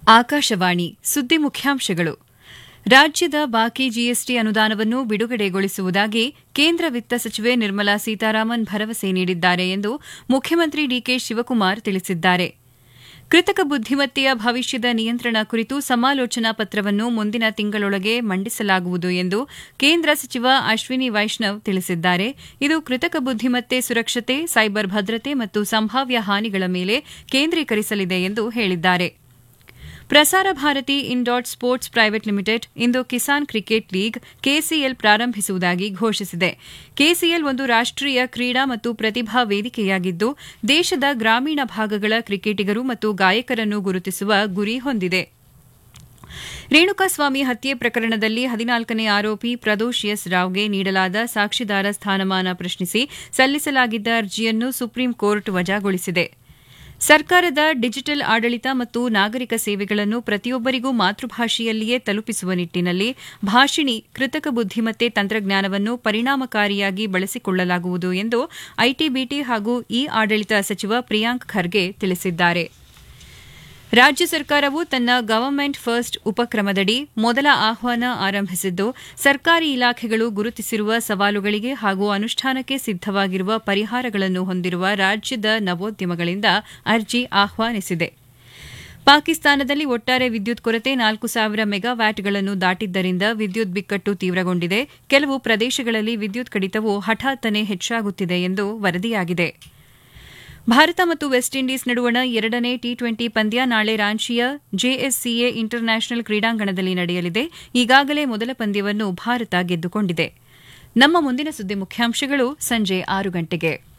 ಆಕಾಶವಾಣಿ ಸುದ್ದಿ ಮುಖ್ಯಾಂಶಗಳು ರಾಜ್ಯದ ಬಾಕಿ ಜಿಎಸ್ಟಿ ಅನುದಾನವನ್ನು ಬಿಡುಗಡೆಗೊಳಿಸುವುದಾಗಿ ಕೇಂದ್ರ ವಿತ್ತ ಸಚಿವೆ ನಿರ್ಮಲಾ ಸೀತಾರಾಮನ್ ಭರವಸೆ ನೀಡಿದ್ದಾರೆ ಎಂದು ಮುಖ್ಯಮಂತ್ರಿ ಡಿಕೆ ಶಿವಕುಮಾರ್ ತಿಳಿಸಿದ್ದಾರೆ ಕೃತಕ ಬುದ್ದಿಮತ್ತೆಯ ಭವಿಷ್ಯದ ನಿಯಂತ್ರಣ ಕುರಿತು ಸಮಾಲೋಚನಾ ಪತ್ರವನ್ನು ಮುಂದಿನ ತಿಂಗಳೊಳಗೆ ಮಂಡಿಸಲಾಗುವುದು ಎಂದು ಕೇಂದ್ರ ಸಚಿವ ಅಶ್ವಿನಿ ವೈಷ್ಣವ್ ತಿಳಿಸಿದ್ದಾರೆ ಇದು ಕೃತಕ ಬುದ್ದಿಮತ್ತೆ ಸುರಕ್ಷತೆ ಸೈಬರ್ ಭದ್ರತೆ ಮತ್ತು ಸಂಭಾವ್ಯ ಹಾನಿಗಳ ಮೇಲೆ ಕೇಂದ್ರೀಕರಿಸಲಿದೆ ಎಂದು ಹೇಳಿದ್ದಾರೆ ಪ್ರಸಾರ ಭಾರತಿ ಇನ್ಡಾಟ್ ಸ್ಪೋರ್ಟ್ಸ್ ಪ್ರೈವೇಟ್ ಲಿಮಿಟೆಡ್ ಇಂದು ಕಿಸಾನ್ ಕ್ರಿಕೆಟ್ ಲೀಗ್ ಕೆಸಿಎಲ್ ಪ್ರಾರಂಭಿಸುವುದಾಗಿ ಘೋಷಿಸಿದೆ ಕೆಸಿಎಲ್ ಒಂದು ರಾಷ್ಟೀಯ ಕ್ರೀಡಾ ಮತ್ತು ಪ್ರತಿಭಾ ವೇದಿಕೆಯಾಗಿದ್ದು ದೇಶದ ಗ್ರಾಮೀಣ ಭಾಗಗಳ ಕ್ರಿಕೆಟಿಗರು ಮತ್ತು ಗಾಯಕರನ್ನು ಗುರುತಿಸುವ ಗುರಿ ಹೊಂದಿದೆ ರೇಣುಕಾಸ್ವಾಮಿ ಹತ್ಯೆ ಪ್ರಕರಣದಲ್ಲಿ ಹದಿನಾಲ್ಕನೇ ಆರೋಪಿ ಪ್ರದೋಷ್ ಎಸ್ ರಾವ್ಗೆ ನೀಡಲಾದ ಸಾಕ್ಷಿದಾರ ಸ್ಥಾನಮಾನ ಪ್ರಶ್ನಿಸಿ ಸಲ್ಲಿಸಲಾಗಿದ್ದ ಅರ್ಜಿಯನ್ನು ಸುಪ್ರೀಂ ಕೋರ್ಟ್ ವಜಾಗೊಳಿಸಿದೆ ಸರ್ಕಾರದ ಡಿಜಿಟಲ್ ಆಡಳಿತ ಮತ್ತು ನಾಗರಿಕ ಸೇವೆಗಳನ್ನು ಪ್ರತಿಯೊಬ್ಬರಿಗೂ ಮಾತೃಭಾಷೆಯಲ್ಲಿಯೇ ತಲುಪಿಸುವ ನಿಟ್ಟಿನಲ್ಲಿ ಭಾಷಿಣಿ ಕೃತಕ ಬುದ್ದಿಮತ್ತೆ ತಂತ್ರಜ್ಞಾನವನ್ನು ಪರಿಣಾಮಕಾರಿಯಾಗಿ ಬಳಸಿಕೊಳ್ಳಲಾಗುವುದು ಎಂದು ಐಟಿಬಿಟಿ ಹಾಗೂ ಇ ಆಡಳಿತ ಸಚಿವ ಪ್ರಿಯಾಂಕ್ ಖರ್ಗೆ ತಿಳಿಸಿದ್ದಾರೆ ರಾಜ್ಯ ಸರ್ಕಾರವು ತನ್ನ ಗವರ್ಮೆಂಟ್ ಫಸ್ಟ್ ಉಪಕ್ರಮದಡಿ ಮೊದಲ ಆಹ್ವಾನ ಆರಂಭಿಸಿದ್ದು ಸರ್ಕಾರಿ ಇಲಾಖೆಗಳು ಗುರುತಿಸಿರುವ ಸವಾಲುಗಳಿಗೆ ಹಾಗೂ ಅನುಷ್ಠಾನಕ್ಕೆ ಸಿದ್ದವಾಗಿರುವ ಪರಿಹಾರಗಳನ್ನು ಹೊಂದಿರುವ ರಾಜ್ಯದ ನವೋದ್ಯಮಗಳಿಂದ ಅರ್ಜಿ ಆಹ್ವಾನಿಸಿದೆ ಪಾಕಿಸ್ತಾನದಲ್ಲಿ ಒಟ್ಟಾರೆ ವಿದ್ಯುತ್ ಕೊರತೆ ನಾಲ್ಕು ಸಾವಿರ ಮೆಗಾವ್ಯಾಟ್ಗಳನ್ನು ದಾಟಿದ್ದರಿಂದ ವಿದ್ಯುತ್ ಬಿಕ್ಕಟ್ಟು ತೀವ್ರಗೊಂಡಿದೆ ಕೆಲವು ಪ್ರದೇಶಗಳಲ್ಲಿ ವಿದ್ಯುತ್ ಕಡಿತವು ಹಠಾತ್ತನೆ ಹೆಚ್ಚಾಗುತ್ತಿದೆ ಎಂದು ವರದಿಯಾಗಿದೆ ಭಾರತ ಮತ್ತು ವೆಸ್ಟ್ ಇಂಡೀಸ್ ನಡುವಣ ಎರಡನೇ ಟಿ ಟ್ವೆಂಟಿ ಪಂದ್ಯ ನಾಳೆ ರಾಂಚಿಯ ಜೆಎಸ್ಸಿಎ ಇಂಟರ್ ನ್ಯಾಷನಲ್ ಕ್ರೀಡಾಂಗಣದಲ್ಲಿ ನಡೆಯಲಿದೆ ಈಗಾಗಲೇ ಮೊದಲ ಪಂದ್ಯವನ್ನು ಭಾರತ ಗೆದ್ದುಕೊಂಡಿದೆ ನಮ್ಮ ಮುಂದಿನ ಸುದ್ದಿ ಮುಖ್ಯಾಂಶಗಳು ಸಂಜೆ ಆರು ಗಂಟೆಗೆ